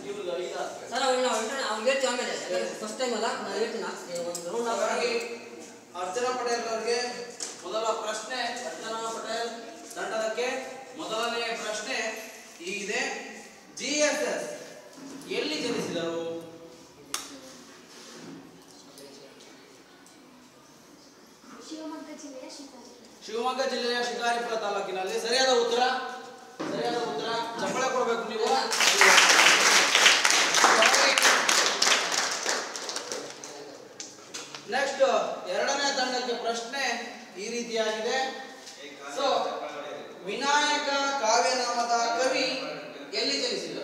ಇವ್ರಿಗೆ ಐದು ಹಾಕ್ಬೇಕು. ಸರ್ ಅವ್ನು ನಾವು ಅವ್ನು ಹೇಳ್ತೀವಿ ಆಮೇಲೆ ಫಸ್ಟ್ ಟೈಮ್ ಅಲ್ಲ ನಾನು ಹೇಳ್ತೀನಿ ಹಾಕ್ಸ್ತೀನಿ. ಒಂದು ರೌಂಡ್ ಹಾಗಾಗಿ ಅರ್ಚನಾ ಪಟೇಲ್ ಅವರಿಗೆ ಮೊದಲ ಪ್ರಶ್ನೆ ಅರ್ಚನಾ ಪಟೇಲ್ ತಂಡದಕ್ಕೆ ಮೊದಲನೇ ಪ್ರಶ್ನೆ ಹೀಗಿದೆ ಜಿ ಎಸ್ ಎಸ್ ಎಲ್ಲಿ ಜನಿಸಿದರು ಶಿವಮೊಗ್ಗ ಜಿಲ್ಲೆಯ ಶಿಕಾರಿ ಶಿವಮೊಗ್ಗ ಜಿಲ್ಲೆಯ ಶಿಕಾರಿಪುರ ತಾಲೂಕಿನಲ್ಲಿ ಸರಿಯಾದ ಉತ್ತರ ಸರಿಯಾದ ಉತ್ತರ ಚಪ್ಪಳೆ ಕೊಡಬೇಕು ನೀವು ನೆಕ್ಸ್ಟ್ ಎರಡನೇ ತಂಡಕ್ಕೆ ಪ್ರಶ್ನೆ ಈ ರೀತಿಯಾಗಿದೆ ಸೊ ವಿನಾಯಕ ಕಾವ್ಯನಾಮದ ಕವಿ ಎಲ್ಲಿ ಜನಿಸಿದರು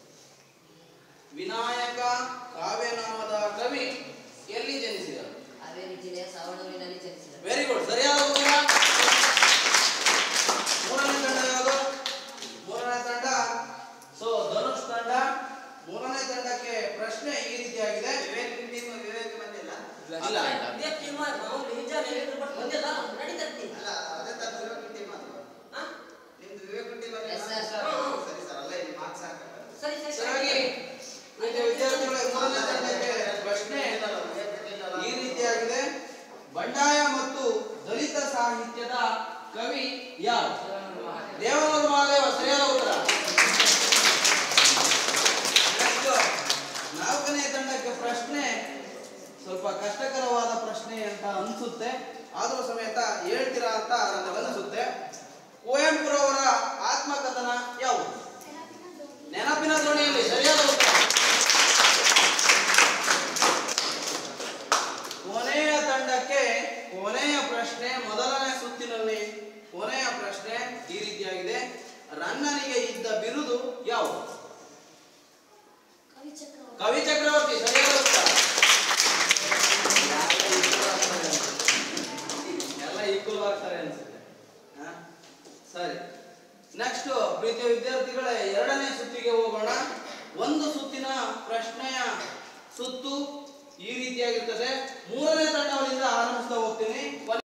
ವಿನಾಯಕ ಕಾವ್ಯನಾಮದ ಕವಿ ಎಲ್ಲಿ ಜನಿಸಿದರು ಹಾವೇರಿ ಜಿಲ್ಲೆಯ ಸಾವಣೂರಿನಲ್ಲಿ ಜನಿಸಿದರು ವೆರಿ ಗುಡ್ ಸರಿಯಾದ ಉತ್ತರ ಮೂರನೇ ತಂಡ ಯಾವುದು ಮೂರನೇ ತಂಡ ಸೊ ಧನುಷ್ ತಂಡ ಮೂರನೇ ತಂಡಕ್ಕೆ ಪ್ರಶ್ನೆ ಈ ರೀತಿಯಾಗಿದೆ ವಿವೇಕ್ ಟೀಮ್ ವಿವೇಕ್ ಬಂದಿಲ್ಲ ಅಲ್ಲ ಅಲ್ಲ ಅದೇ ತರ ವಿವೇಕ್ ಟೀಮ್ ಅದು ನಿಮ್ದು ವಿವೇಕ್ ಟೀಮ್ ಅಲ್ಲಿ Yes, sir. ಸರಿ ಸರ್ ಅಲ್ಲ ಇಲ್ಲಿ ಮಾರ್ಕ್ಸ್ ಹಾಕಲ್ಲ ಸರಿ ಸರಿ ಸರಿಯಾಗಿ ಈಗ ವಿದ್ಯಾರ್ಥಿಗಳ ಮೂರನೇ ತಂಡಕ್ಕೆ ಪ್ರಶ್ನೆ ಈ ರೀತಿಯಾಗಿದೆ ಬಂಡಾಯ ಮತ್ತು ದಲಿತ ಸಾಹಿತ್ಯದ ಕವಿ ಯಾರು ದೇವನೂರು ಮಹಾದೇವ ಸರಿಯಾದ ಉತ್ತರ Next, ನಾಲ್ಕನೇ ತಂಡಕ್ಕೆ ಪ್ರಶ್ನೆ ಸ್ವಲ್ಪ ಕಷ್ಟಕರವಾದ ಪ್ರಶ್ನೆ ಅಂತ ಅನ್ಸುತ್ತೆ ಆದರೂ ಸಮೇತ ಹೇಳ್ತೀರಾ ಅಂತ ನನಗೆ ಅನ್ಸುತ್ತೆ ಕುವೆಂಪುರವರ ಆತ್ಮಕಥನ ಯಾವುದು ನೆನಪಿನ ನೆನಪಿನ ದೋಣಿ ದೋಣಿಯಲ್ಲಿ ಸರಿಯಾದ ಉತ್ತರ ಕೊನೆಯ ತಂಡಕ್ಕೆ ಕೊನೆಯ ಪ್ರಶ್ನೆ ಮೊದಲನೇ ಸುತ್ತಿನಲ್ಲಿ ಕೊನೆಯ ಪ್ರಶ್ನೆ ಈ ರೀತಿಯಾಗಿದೆ ರನ್ನನಿಗೆ ಇದ್ದ ಬಿರುದು ಯಾವುದು ಕವಿ ಚಕ್ರವರ್ತಿ ಕವಿ ಚಕ್ರವರ್ತಿ ಸರಿಯಾದ ಉತ್ತರ ಎಲ್ಲ ಈಕ್ವಲ್ ಆಗ್ತಾರೆ ಅನ್ಸುತ್ತೆ ಹ? ಸರಿ ನೆಕ್ಸ್ಟ್ ಪ್ರೀತಿಯ ವಿದ್ಯಾರ್ಥಿಗಳೇ ಎರಡನೇ ಸುತ್ತಿಗೆ ಹೋಗೋಣ ಒಂದು ಸುತ್ತಿನ ಪ್ರಶ್ನೆಯ ಸುತ್ತು ಈ ರೀತಿಯಾಗಿರ್ತದೆ ಮೂರನೇ ತಂಡದಿಂದ ಆರಂಭಿಸ್ತಾ ಹೋಗ್ತೀನಿ